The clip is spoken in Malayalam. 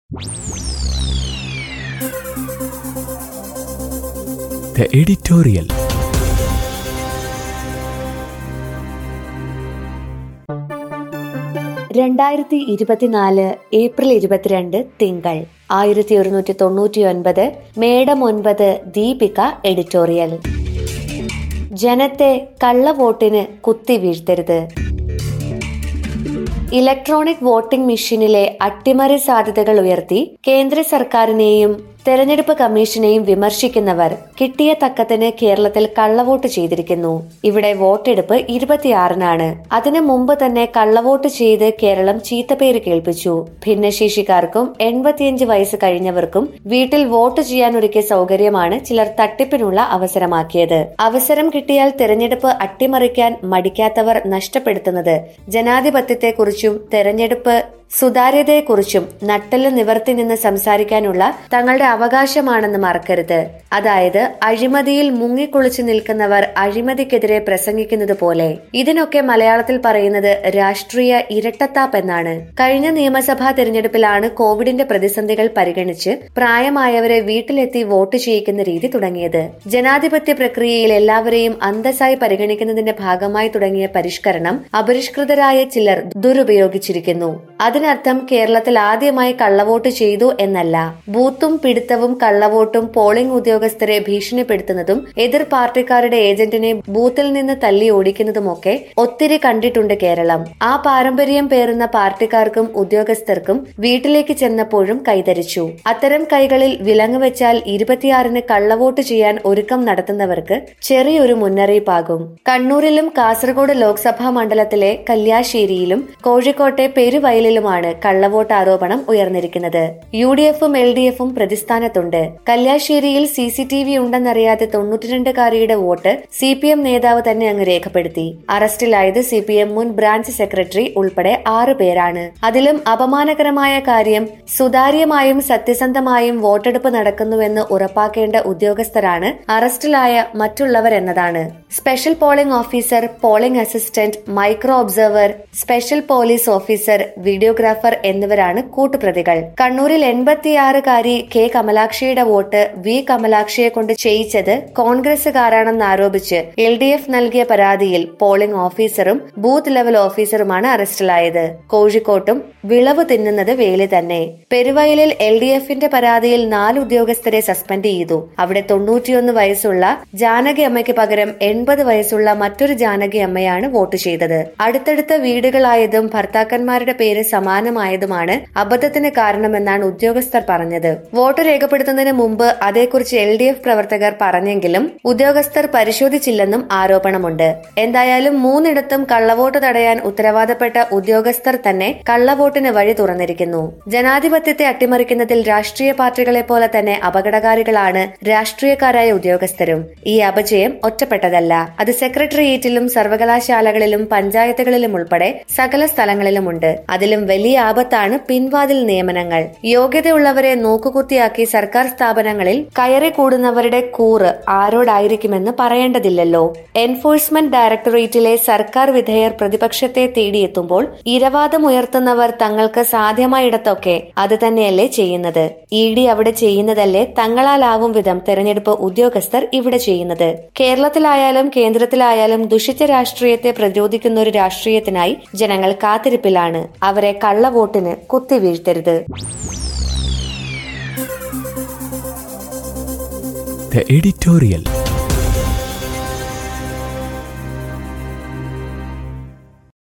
The editorial. രണ്ടായിരത്തി ഇരുപത്തിനാല് ഏപ്രിൽ ഇരുപത്തിരണ്ട് തിങ്കൾ ആയിരത്തി ഒരുന്നൂറ്റി തൊണ്ണൂറ്റി ഒൻപത് മേഡം ഒൻപത് ദീപിക എഡിറ്റോറിയൽ ജനത്തെ കള്ളവോട്ടിന് കുത്തി വീഴ്ത്തരുത് ഇലക്ട്രോണിക് വോട്ടിംഗ് മെഷീനിലെ അട്ടിമറി സാധ്യതകൾ ഉയർത്തി കേന്ദ്ര സർക്കാരിനെയും തെരഞ്ഞെടുപ്പ് കമ്മീഷനെയും വിമർശിക്കുന്നവർ കിട്ടിയ തക്കത്തിന് കേരളത്തിൽ കള്ളവോട്ട് ചെയ്തിരിക്കുന്നു ഇവിടെ വോട്ടെടുപ്പ് ഇരുപത്തിയാറിനാണ് അതിനു മുമ്പ് തന്നെ കള്ളവോട്ട് ചെയ്ത് കേരളം ചീത്തപ്പേര് കേൾപ്പിച്ചു ഭിന്നശേഷിക്കാർക്കും എൺപത്തിയഞ്ച് വയസ്സ് കഴിഞ്ഞവർക്കും വീട്ടിൽ വോട്ട് ചെയ്യാൻ ഒരുക്കിയ സൗകര്യമാണ് ചിലർ തട്ടിപ്പിനുള്ള അവസരമാക്കിയത് അവസരം കിട്ടിയാൽ തെരഞ്ഞെടുപ്പ് അട്ടിമറിക്കാൻ മടിക്കാത്തവർ നഷ്ടപ്പെടുത്തുന്നത് ജനാധിപത്യത്തെക്കുറിച്ചും തെരഞ്ഞെടുപ്പ് സുതാര്യതയെക്കുറിച്ചും നട്ടല് നിവർത്തി നിന്ന് സംസാരിക്കാനുള്ള തങ്ങളുടെ അവകാശമാണെന്ന് മറക്കരുത് അതായത് അഴിമതിയിൽ മുങ്ങിക്കുളിച്ചു നിൽക്കുന്നവർ അഴിമതിക്കെതിരെ പ്രസംഗിക്കുന്നത് പോലെ ഇതിനൊക്കെ മലയാളത്തിൽ പറയുന്നത് രാഷ്ട്രീയ ഇരട്ടത്താപ്പ് എന്നാണ് കഴിഞ്ഞ നിയമസഭാ തെരഞ്ഞെടുപ്പിലാണ് കോവിഡിന്റെ പ്രതിസന്ധികൾ പരിഗണിച്ച് പ്രായമായവരെ വീട്ടിലെത്തി വോട്ട് ചെയ്യിക്കുന്ന രീതി തുടങ്ങിയത് ജനാധിപത്യ പ്രക്രിയയിൽ എല്ലാവരെയും അന്തസ്സായി പരിഗണിക്കുന്നതിന്റെ ഭാഗമായി തുടങ്ങിയ പരിഷ്കരണം അപരിഷ്കൃതരായ ചിലർ ദുരുപയോഗിച്ചിരിക്കുന്നു അതിനർത്ഥം കേരളത്തിൽ ആദ്യമായി കള്ളവോട്ട് ചെയ്തു എന്നല്ല ബൂത്തും പിടുത്തവും കള്ളവോട്ടും പോളിംഗ് ഉദ്യോഗസ്ഥരെ ഭീഷണിപ്പെടുത്തുന്നതും എതിർ പാർട്ടിക്കാരുടെ ഏജന്റിനെ ബൂത്തിൽ നിന്ന് തല്ലി ഓടിക്കുന്നതുമൊക്കെ ഒത്തിരി കണ്ടിട്ടുണ്ട് കേരളം ആ പാരമ്പര്യം പേറുന്ന പാർട്ടിക്കാർക്കും ഉദ്യോഗസ്ഥർക്കും വീട്ടിലേക്ക് ചെന്നപ്പോഴും കൈതരിച്ചു അത്തരം കൈകളിൽ വിലങ്ങ് വെച്ചാൽ ഇരുപത്തിയാറിന് കള്ളവോട്ട് ചെയ്യാൻ ഒരുക്കം നടത്തുന്നവർക്ക് ചെറിയൊരു മുന്നറിയിപ്പാകും കണ്ണൂരിലും കാസർഗോഡ് ലോക്സഭാ മണ്ഡലത്തിലെ കല്യാശ്ശേരിയിലും കോഴിക്കോട്ടെ പെരുവയലിലുമാണ് കള്ളവോട്ട് ആരോപണം ഉയർന്നിരിക്കുന്നത് യു ഡി എഫും എൽ ഡി എഫും പ്രതിസ്ഥാനത്തുണ്ട് കല്യാശ്ശേരിയിൽ സി സി ടി വി ഉണ്ടെന്നറിയാതെ തൊണ്ണൂറ്റിരണ്ടുകാരിയുടെ വോട്ട് സി പി എം നേതാവ് തന്നെ അങ്ങ് രേഖപ്പെടുത്തി അറസ്റ്റിലായത് സി പി എം മുൻ ബ്രാഞ്ച് സെക്രട്ടറി ഉൾപ്പെടെ ആറ് പേരാണ് അതിലും അപമാനകരമായ കാര്യം സുതാര്യമായും സത്യസന്ധമായും വോട്ടെടുപ്പ് നടക്കുന്നുവെന്ന് ഉറപ്പാക്കേണ്ട ഉദ്യോഗസ്ഥരാണ് അറസ്റ്റിലായ മറ്റുള്ളവർ എന്നതാണ് special polling officer polling assistant micro observer special police officer videographer എന്നിവരാണ് കൂട്ടുപ്രതികൾ കണ്ണൂരിൽ എൺപത്തിയാറുകാരി കെ കമലാക്ഷിയുടെ വോട്ട് വി കമലാക്ഷിയെ കൊണ്ട് ചെയ്യിച്ചത് കോൺഗ്രസുകാരാണെന്ന് ആരോപിച്ച് എൽ ഡി എഫ് നൽകിയ പരാതിയിൽ പോളിംഗ് ഓഫീസറും ബൂത്ത് ലെവൽ ഓഫീസറുമാണ് അറസ്റ്റിലായത് കോഴിക്കോട്ടും വിളവ് തിന്നുന്നത് വേലി തന്നെ പെരുവയലിൽ എൽ ഡി എഫിന്റെ പരാതിയിൽ നാല് ഉദ്യോഗസ്ഥരെ സസ്പെൻഡ് ചെയ്തു അവിടെ തൊണ്ണൂറ്റിയൊന്ന് വയസ്സുള്ള ജാനകി അമ്മയ്ക്ക് പകരം എൺപത് വയസ്സുള്ള മറ്റൊരു ജാനകി അമ്മയാണ് വോട്ട് ചെയ്തത് അടുത്തടുത്ത വീടുകളായതും ഭർത്താക്കന്മാരുടെ പേര് സമാനമായതുമാണ് അബദ്ധത്തിന് കാരണമെന്നാണ് ഉദ്യോഗസ്ഥർ പറഞ്ഞത് വോട്ട് രേഖപ്പെടുത്തുന്നതിന് മുമ്പ് അതേക്കുറിച്ച് എൽ ഡി എഫ് പ്രവർത്തകർ പറഞ്ഞെങ്കിലും ഉദ്യോഗസ്ഥർ പരിശോധിച്ചില്ലെന്നും ആരോപണമുണ്ട് എന്തായാലും മൂന്നിടത്തും കള്ളവോട്ട് തടയാൻ ഉത്തരവാദപ്പെട്ട ഉദ്യോഗസ്ഥർ തന്നെ കള്ളവോട്ടിന് വഴി തുറന്നിരിക്കുന്നു ജനാധിപത്യത്തെ അട്ടിമറിക്കുന്നതിൽ രാഷ്ട്രീയ പാർട്ടികളെ പോലെ തന്നെ അപകടകാരികളാണ് രാഷ്ട്രീയക്കാരായ ഉദ്യോഗസ്ഥരും ഈ അപജയം ഒറ്റപ്പെട്ടതല്ല അത് സെക്രട്ടേറിയറ്റിലും സർവകലാശാലകളിലും പഞ്ചായത്തുകളിലും ഉൾപ്പെടെ സകല സ്ഥലങ്ങളിലുമുണ്ട് അതിലും വലിയ ആപത്താണ് പിൻവാതിൽ നിയമനങ്ങൾ യോഗ്യതയുള്ളവരെ നോക്കുകുത്തിയാക്കി സർക്കാർ സ്ഥാപനങ്ങളിൽ കയറി കൂടുന്നവരുടെ കൂറ് ആരോടായിരിക്കുമെന്ന് പറയേണ്ടതില്ലല്ലോ എൻഫോഴ്സ്മെന്റ് ഡയറക്ടറേറ്റിലെ സർക്കാർ വിധേയർ പ്രതിപക്ഷത്തെ തേടിയെത്തുമ്പോൾ ഇരവാദം ഉയർത്തുന്നവർ തങ്ങൾക്ക് സാധ്യമായിടത്തൊക്കെ അത് തന്നെയല്ലേ ചെയ്യുന്നത് ഇ ഡി അവിടെ ചെയ്യുന്നതല്ലേ തങ്ങളാലാവും വിധം തെരഞ്ഞെടുപ്പ് ഉദ്യോഗസ്ഥർ ഇവിടെ ചെയ്യുന്നത് കേരളത്തിലായാലും കേന്ദ്രത്തിലായാലും ദുഷിച്ച രാഷ്ട്രീയത്തെ പ്രതിരോധിക്കുന്ന ഒരു രാഷ്ട്രീയത്തിനായി ജനങ്ങൾ കാത്തിരിപ്പിലാണ് അവരെ കള്ളവോട്ടിന് കുത്തിവീഴ്ത്തരുത് The editorial.